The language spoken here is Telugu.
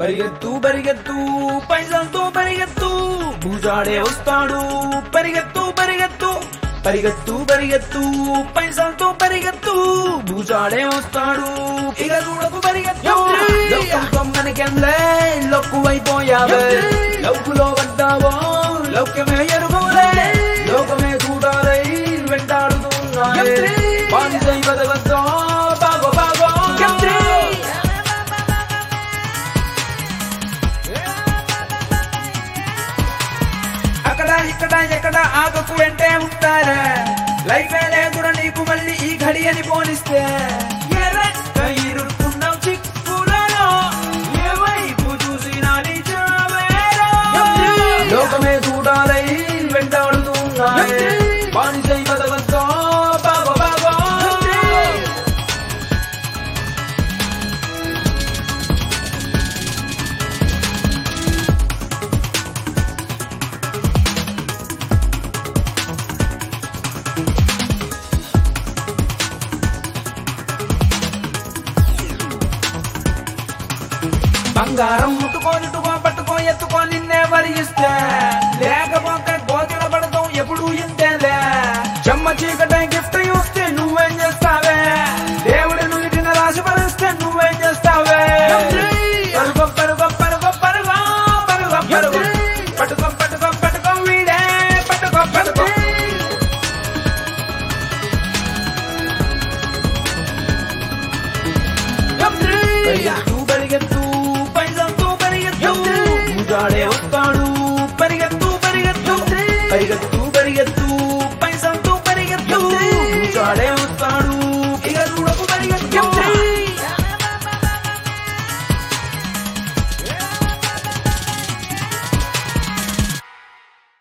పరిగెత్తు పరిగెత్తు పైసలతో పరిగెత్తు భూజాడే వస్తాడు పరిగెత్తు పరిగెత్తు పరిగెత్తు పరిగెత్తు పైసలతో పరిగెత్తు భూజాడే వస్తాడు ఇక చూడకు పరిగెత్తు లోకం కొమ్మనికెళ్ళే లొక్కువైపోయావే లౌకులో పడ్డావో లౌక్యమే ఎరుగోలే లోకమే చూడాలై వెంటాడుతున్నాయే బానిసై బతకద్దో బాగో బాగో అక్కడ ఇక్కడ ఎక్కడ ఆగకు వెంటే ఉంటారా లైఫ్ లేదురా నీకు మళ్ళీ ఈ ఘడి అని పోలిస్తే ఎర్రక్క ఇరుక్కున్నావు చిక్కులలో ఏ వైపు చూసినా నీ చావేరా. లోకమే చూడాలై వెంటాడుతున్నాయి బానిసై బతకద్దో బాగో బాగో బంగారం ముట్టుకో ఇటుకో పట్టుకో ఎత్తుకో నిన్నే వరిగిస్తే లేకపోతే గోచర పడతాం ఎప్పుడు ఇంతేలే చెమ్మ చీకటి